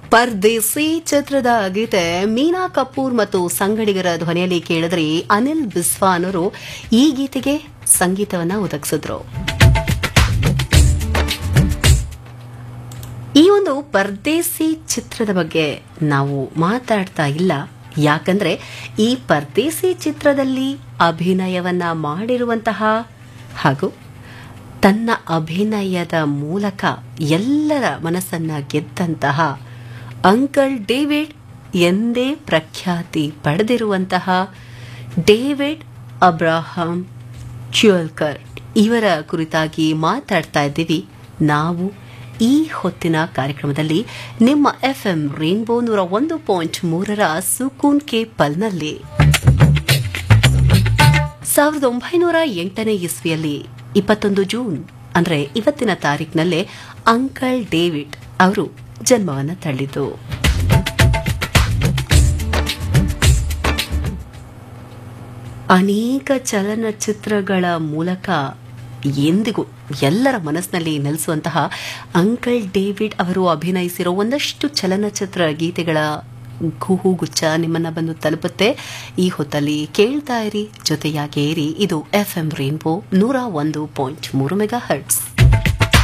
ಪರ್ದೇಸಿ ಚಿತ್ರದ ಗೀತೆ ಮೀನಾ ಕಪೂರ್ ಮತ್ತು ಸಂಗಡಿಗರ ಧ್ವನಿಯಲ್ಲಿ ಕೇಳಿದ್ರಿ ಅನಿಲ್ ಬಿಸ್ವಾನ್ ಅವರು ಈ ಗೀತೆಗೆ ಸಂಗೀತವನ್ನ ಒದಗಿಸಿದ್ರು ಈ ಒಂದು ಪರ್ದೇಸಿ ಚಿತ್ರದ ಬಗ್ಗೆ ನಾವು ಮಾತಾಡ್ತಾ ಇಲ್ಲ ಯಾಕಂದ್ರೆ ಈ ಪರ್ದೇಸಿ ಚಿತ್ರದಲ್ಲಿ ಅಭಿನಯವನ್ನ ಮಾಡಿರುವಂತಹ ಹಾಗೂ ತನ್ನ ಅಭಿನಯದ ಮೂಲಕ ಎಲ್ಲರ ಮನಸ್ಸನ್ನ ಗೆದ್ದಂತಹ ಅಂಕಲ್ ಡೇವಿಡ್ ಎಂದೇ ಪ್ರಖ್ಯಾತಿ ಪಡೆದಿರುವಂತಹ ಡೇವಿಡ್ ಅಬ್ರಾಹಂ ಚ್ಯುಲ್ಕರ್ ಇವರ ಕುರಿತಾಗಿ ಮಾತಾಡ್ತಾ ಇದ್ದೀವಿ ನಾವು ಈ ಹೊತ್ತಿನ ಕಾರ್ಯಕ್ರಮದಲ್ಲಿ ನಿಮ್ಮ ಎಫ್ಎಂ ರೇನ್ಬೋ ನೂರ ಒಂದು ಪಾಯಿಂಟ್ ಮೂರರ ಸುಕೂನ್ ಕೆ ಪಲ್ನಲ್ಲಿ ಸಾವಿರದ ಒಂಬೈನೂರ ಎಂಟನೇ ಇಸ್ವಿಯಲ್ಲಿ ಇಪ್ಪತ್ತೊಂದು ಜೂನ್ ಅಂದ್ರೆ ಇವತ್ತಿನ ತಾರೀಕಿನಲ್ಲೇ ಅಂಕಲ್ ಡೇವಿಡ್ ಅವರು ಜನ್ಮವನ್ನ ತಳ್ಳಿತು ಅನೇಕ ಚಲನಚಿತ್ರಗಳ ಮೂಲಕ ಎಂದಿಗೂ ಎಲ್ಲರ ಮನಸ್ಸಿನಲ್ಲಿ ನೆಲೆಸುವಂತಹ ಅಂಕಲ್ ಡೇವಿಡ್ ಅವರು ಅಭಿನಯಿಸಿರೋ ಒಂದಷ್ಟು ಚಲನಚಿತ್ರ ಗೀತೆಗಳ ಗುಚ್ಚ ನಿಮ್ಮನ್ನ ಬಂದು ತಲುಪುತ್ತೆ ಈ ಹೊತ್ತಲ್ಲಿ ಕೇಳ್ತಾ ಇರಿ ಜೊತೆಯಾಗೇ ಇರಿ ಇದು ಎಫ್ ಎಂ ರೇನ್ಬೋ ನೂರ ಒಂದು ಪಾಯಿಂಟ್ ಮೂರು ಮೆಗಾ ಹರ್ಟ್ಸ್